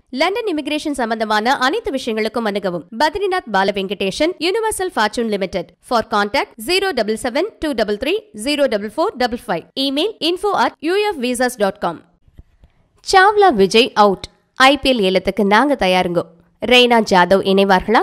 London immigration சம்பந்தமான அனைத்து விஷயங்களுக்கும் அணுகவும் Badrinath Bala Venkatesan universal fortune limited for contact zero double seven two double three zero double four double five email info at UF visas dot com Chawla Vijay out IPL ஏலத்துக்கு நாங்க தயாருங்கோ ரெய்னா ஜாதவ் இணைவார்களா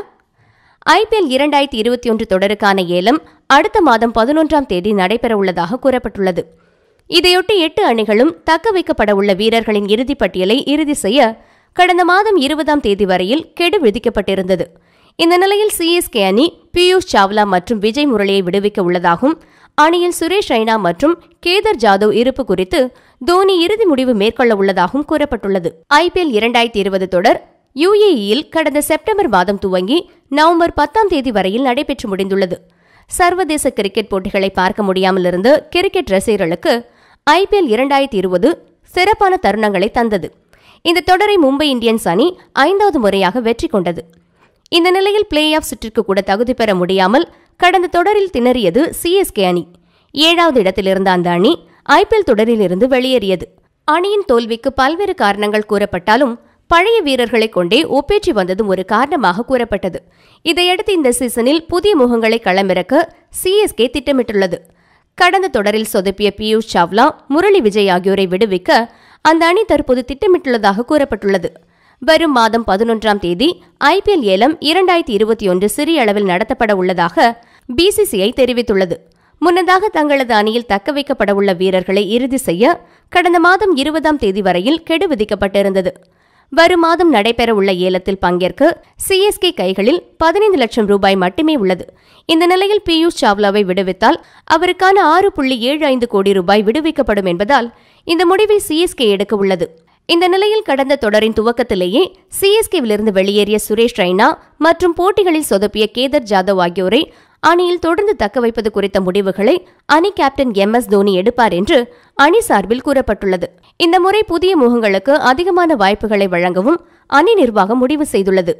IPL இரண்டாயிரத்தி இருபத்தி ஒன்று தொடருக்கான ஏலம் அடுத்த மாதம் பதினொன்றாம் தேதி நடைபெறவுள்ளதாக கூறப்பட்டுள்ளது இதையொட்டி எட்டு அணிகளும் தக்க வைக்கப்பட உள்ள வீரர்களின் இறுதிப் பட்டியலை இறுதி செய்ய கடந்த மாதம் இருபதாம் தேதி வரையில் கெடு விதிக்கப்பட்டிருந்தது இந்த நிலையில் சிஎஸ்கே அணி பியூஷ் சாவ்லா மற்றும் விஜய் முரளியை விடுவிக்க உள்ளதாகவும் அணியில் சுரேஷ் ரெய்னா மற்றும் கேதர் ஜாதவ் இருப்பு குறித்து தோனி இறுதி முடிவு மேற்கொள்ள உள்ளதாகவும் கூறப்பட்டுள்ளது ஐபிஎல் இரண்டாயிரத்தி இருபது தொடர் யுஏஇயில் கடந்த செப்டம்பர் மாதம் துவங்கி நவம்பர் பத்தாம் தேதி வரையில் நடைபெற்று முடிந்துள்ளது சர்வதேச கிரிக்கெட் போட்டிகளை பார்க்க முடியாமல் இருந்த கிரிக்கெட் ரசிகர்களுக்கு ஐபிஎல் இரண்டாயிரத்தி இருபது சிறப்பான தருணங்களை தந்தது இந்த தொடரை மும்பை இந்தியன்ஸ் அணி ஐந்தாவது முறையாக வெற்றி கொண்டது இந்த நிலையில் பிளே ஆஃப் சுற்றிற்கு கூட தகுதி பெற முடியாமல் கடந்த தொடரில் திணறியது சிஎஸ்கே அணி ஏழாவது இடத்தில் இருந்த அந்த அணி ஐபிஎல் தொடரிலிருந்து வெளியேறியது அணியின் தோல்விக்கு பல்வேறு காரணங்கள் கூறப்பட்டாலும் பழைய வீரர்களை கொண்டே ஒப்பேற்றி வந்ததும் ஒரு காரணமாக கூறப்பட்டது இதையடுத்து இந்த சீசனில் புதிய முகங்களை களமிறக்க சிஎஸ்கே திட்டமிட்டுள்ளது கடந்த தொடரில் சொதப்பிய பியூஷ் சாவ்லா முரளி விஜய் ஆகியோரை விடுவிக்க அந்த அணி தற்போது திட்டமிட்டுள்ளதாக கூறப்பட்டுள்ளது வரும் மாதம் பதினொன்றாம் தேதி ஐபிஎல் ஏலம் இரண்டாயிரத்தி இருபத்தி ஒன்று சிறிய அளவில் நடத்தப்பட உள்ளதாக பிசிசிஐ தெரிவித்துள்ளது முன்னதாக தங்களது அணியில் தக்க வைக்கப்பட உள்ள வீரர்களை இறுதி செய்ய கடந்த மாதம் இருபதாம் தேதி வரையில் கெடு விதிக்கப்பட்டிருந்தது வரும் மாதம் நடைபெறவுள்ள ஏலத்தில் பங்கேற்க சிஎஸ்கே கைகளில் பதினைந்து லட்சம் ரூபாய் மட்டுமே உள்ளது இந்த நிலையில் பியூஷ் சாவ்லாவை விடுவித்தால் அவருக்கான ஆறு புள்ளி ஏழு ஐந்து கோடி ரூபாய் விடுவிக்கப்படும் என்பதால் இந்த முடிவை சிஎஸ்கே எடுக்க உள்ளது இந்த நிலையில் கடந்த தொடரின் துவக்கத்திலேயே சிஎஸ்கேவிலிருந்து வெளியேறிய சுரேஷ் ரெய்னா மற்றும் போட்டிகளில் சொதப்பிய கேதர் ஜாதவ் ஆகியோரை அணியில் தொடர்ந்து தக்க வைப்பது குறித்த முடிவுகளை அணி கேப்டன் எம் எஸ் தோனி எடுப்பார் என்று அணி சார்பில் கூறப்பட்டுள்ளது இந்த முறை புதிய முகங்களுக்கு அதிகமான வாய்ப்புகளை வழங்கவும் அணி நிர்வாகம் முடிவு செய்துள்ளது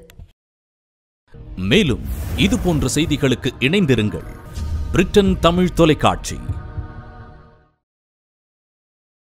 மேலும் இது போன்ற செய்திகளுக்கு இணைந்திருங்கள் பிரிட்டன் தமிழ் தொலைக்காட்சி